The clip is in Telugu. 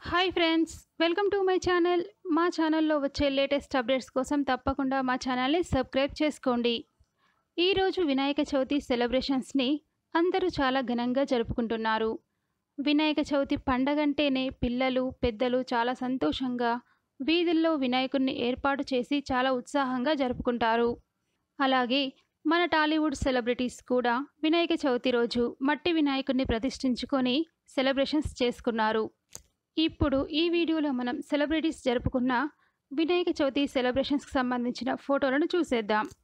hi friends welcome to my channel మా ఛానల్లో వచ్చే లేటెస్ట్ అప్డేట్స్ కోసం తప్పకుండా మా ఛానల్ని సబ్స్క్రైబ్ చేసుకోండి ఈరోజు వినాయక చవితి సెలబ్రేషన్స్ని అందరూ చాలా ఘనంగా జరుపుకుంటున్నారు వినాయక చవితి పండగంటేనే పిల్లలు పెద్దలు చాలా సంతోషంగా వీధుల్లో వినాయకుడిని ఏర్పాటు చేసి చాలా ఉత్సాహంగా జరుపుకుంటారు అలాగే మన టాలీవుడ్ సెలబ్రిటీస్ కూడా వినాయక చవితి రోజు మట్టి వినాయకుడిని ప్రతిష్ఠించుకొని సెలబ్రేషన్స్ చేసుకున్నారు ఇప్పుడు ఈ వీడియోలో మనం సెలబ్రిటీస్ జరుపుకున్న వినాయక చవితి సెలబ్రేషన్స్కి సంబంధించిన ఫోటోలను చూసేద్దాం